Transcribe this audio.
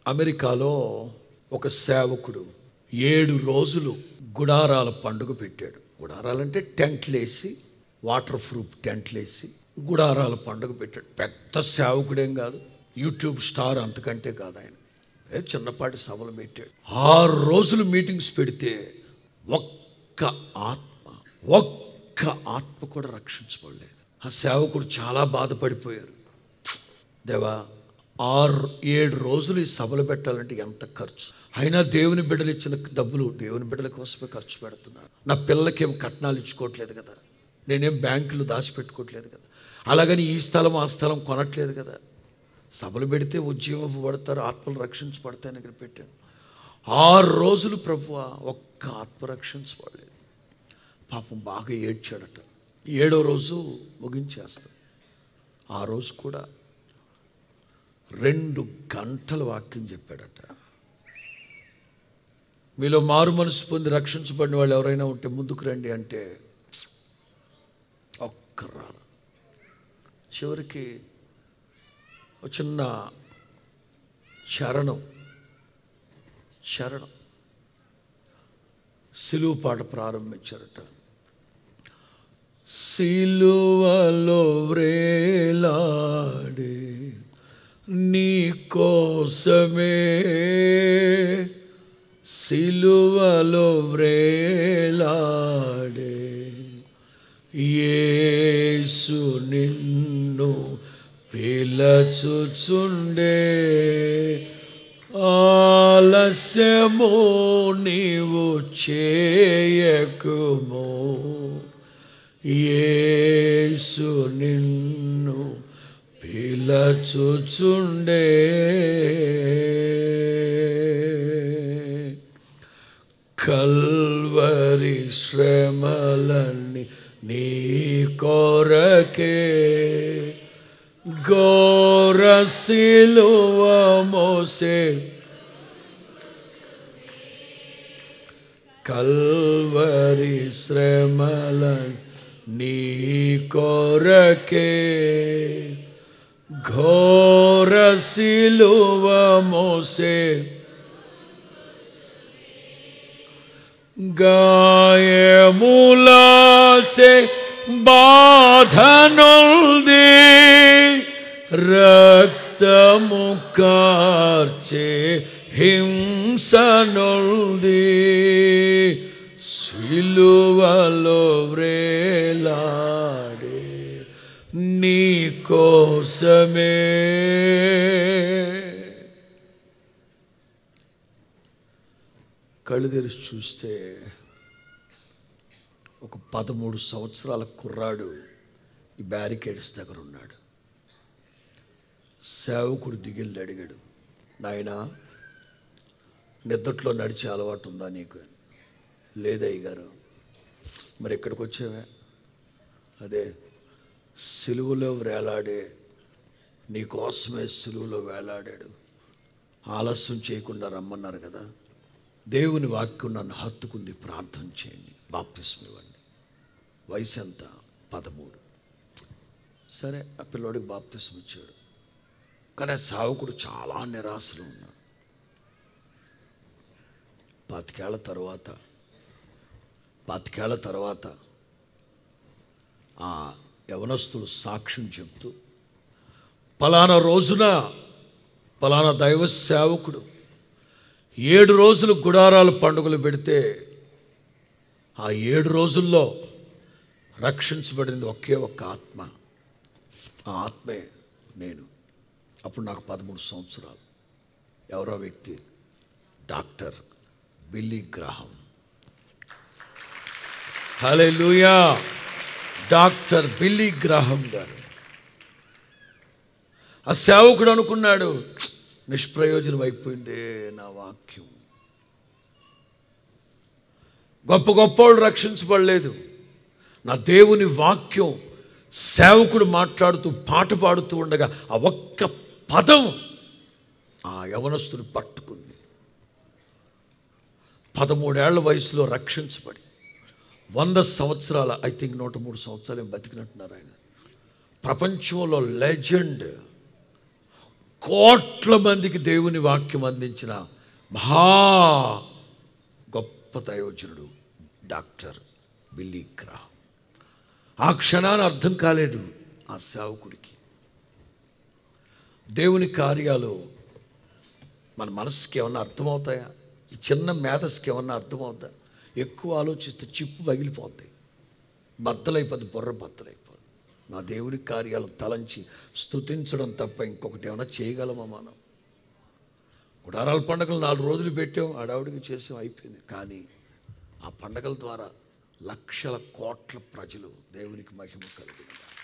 అమెరికాలో ఒక సేవకుడు ఏడు రోజులు గుడారాల పండుగ పెట్టాడు గుడారాలంటే టెంట్లు వేసి వాటర్ ప్రూఫ్ టెంట్లు వేసి గుడారాల పండుగ పెట్టాడు పెద్ద సేవకుడేం కాదు యూట్యూబ్ స్టార్ అంతకంటే కాదు ఆయన ఏ చిన్నపాటి సభలు పెట్టాడు ఆరు రోజులు మీటింగ్స్ పెడితే ఒక్క ఆత్మ ఒక్క ఆత్మ కూడా రక్షించబడలేదు ఆ సేవకుడు చాలా బాధపడిపోయారు దేవా ఆరు ఏడు రోజులు ఈ సభలు పెట్టాలంటే ఎంత ఖర్చు అయినా దేవుని బిడ్డలు ఇచ్చిన డబ్బులు దేవుని బిడ్డల కోసమే ఖర్చు పెడుతున్నాను నా పిల్లలకి ఏం కట్నాలు ఇచ్చుకోవట్లేదు కదా నేనేం బ్యాంకులు దాచిపెట్టుకోవట్లేదు కదా అలాగని ఈ స్థలం ఆ స్థలం కొనట్లేదు కదా సభలు పెడితే ఉద్యోగం పడతారు ఆత్మలు రక్షించబడతాయని ఇక్కడ పెట్టాను ఆరు రోజులు ప్రభువ ఒక్క ఆత్మ రక్షించబడలేదు పాపం బాగా ఏడ్చాడట ఏడో రోజు ముగించేస్తాం ఆ రోజు కూడా రెండు గంటల వాక్యం చెప్పాడట మీలో మారు మనసు పొంది రక్షించబడిన వాళ్ళు ఎవరైనా ఉంటే ముందుకు రండి అంటే ఒక్కరా చివరికి ఒక చిన్న చరణం చరణం సిలువు పాట ప్రారంభించారట సిలువలో వ్రేలాడే నీ కోసమే సిలువలో వ్రేలాడే యేసు నిన్ను పిలచుచుండే ఆలస్యము నీవు చేయకుము యేసు నిన్ను పిలచుచుండే కల్వరి శ్రమలన్నీ నీ కొరకే ఘోర సిలువ మోసే కల్వరి శ్రమల నీ కొరకే ఘోర సిలువ మోసే గాయములాచే బాధనుంది రక్తము కార్చే హింసనుంది సిలువలో వ్రేలాడే నీ కోసమే కళ్ళు తెరిచి చూస్తే ఒక పదమూడు సంవత్సరాల కుర్రాడు ఈ బ్యారికేడ్స్ దగ్గర ఉన్నాడు సేవకుడు దిగిల్ది అడిగాడు నాయనా నిద్దట్లో నడిచే అలవాటు ఉందా నీకు లేదయ్య గారు మరి ఎక్కడికి వచ్చావే అదే సిలువలో వేలాడే నీ కోసమే సిలువలో వేలాడాడు ఆలస్యం చేయకుండా రమ్మన్నారు కదా దేవుని వాక్యం నన్ను హత్తుకుంది ప్రార్థన చేయండి బాప్తిస్మ ఇవ్వండి వయసు ఎంత పదమూడు సరే ఆ పిల్లోడికి బాప్తిస్మ ఇచ్చాడు కానీ ఆ సావకుడు చాలా నిరాశలో ఉన్నాడు పాతికేళ్ల తర్వాత పాతికేళ్ల తర్వాత ఆ యవనస్తుడు సాక్ష్యం చెప్తూ పలానా రోజున పలానా దైవ సేవకుడు ఏడు రోజులు గుడారాలు పండుగలు పెడితే ఆ ఏడు రోజుల్లో రక్షించబడింది ఒకే ఒక్క ఆత్మ ఆ ఆత్మే నేను అప్పుడు నాకు పదమూడు సంవత్సరాలు ఎవరో వ్యక్తి డాక్టర్ బిల్లీ గ్రాహం హలే డాక్టర్ బిల్లీ గ్రాహం గారు ఆ సేవకుడు అనుకున్నాడు నిష్ప్రయోజనం అయిపోయిందే నా వాక్యం గొప్ప గొప్పవాళ్ళు రక్షించబడలేదు నా దేవుని వాక్యం సేవకుడు మాట్లాడుతూ పాట పాడుతూ ఉండగా ఆ ఒక్క పదం ఆ యవనస్తుడు పట్టుకుంది పదమూడేళ్ల వయసులో రక్షించబడి వంద సంవత్సరాల ఐ థింక్ నూట మూడు సంవత్సరాలు ఏం బతికినట్టున్నారు ఆయన ప్రపంచంలో లెజెండ్ కోట్ల మందికి దేవుని వాక్యం అందించిన మహా గొప్ప దైవజనుడు డాక్టర్ బిల్లీ గ్రాహం ఆ క్షణాన్ని అర్థం కాలేదు ఆ సేవకుడికి దేవుని కార్యాలు మన మనసుకి ఏమన్నా అర్థమవుతాయా ఈ చిన్న మేధస్కి ఏమన్నా అర్థమవుతా ఎక్కువ ఆలోచిస్తే చిప్పు పగిలిపోతాయి బద్దలైపోద్ది బుర్ర బద్దలైపోద్ది నా దేవుని కార్యాలు తలంచి స్తుతించడం తప్ప ఇంకొకటి ఏమైనా చేయగలమా మనం గుడారాల పండుగలు నాలుగు రోజులు పెట్టాం అడావుడికి చేసాం అయిపోయింది కానీ ఆ పండగల ద్వారా లక్షల కోట్ల ప్రజలు దేవునికి మహిమ కలిగింది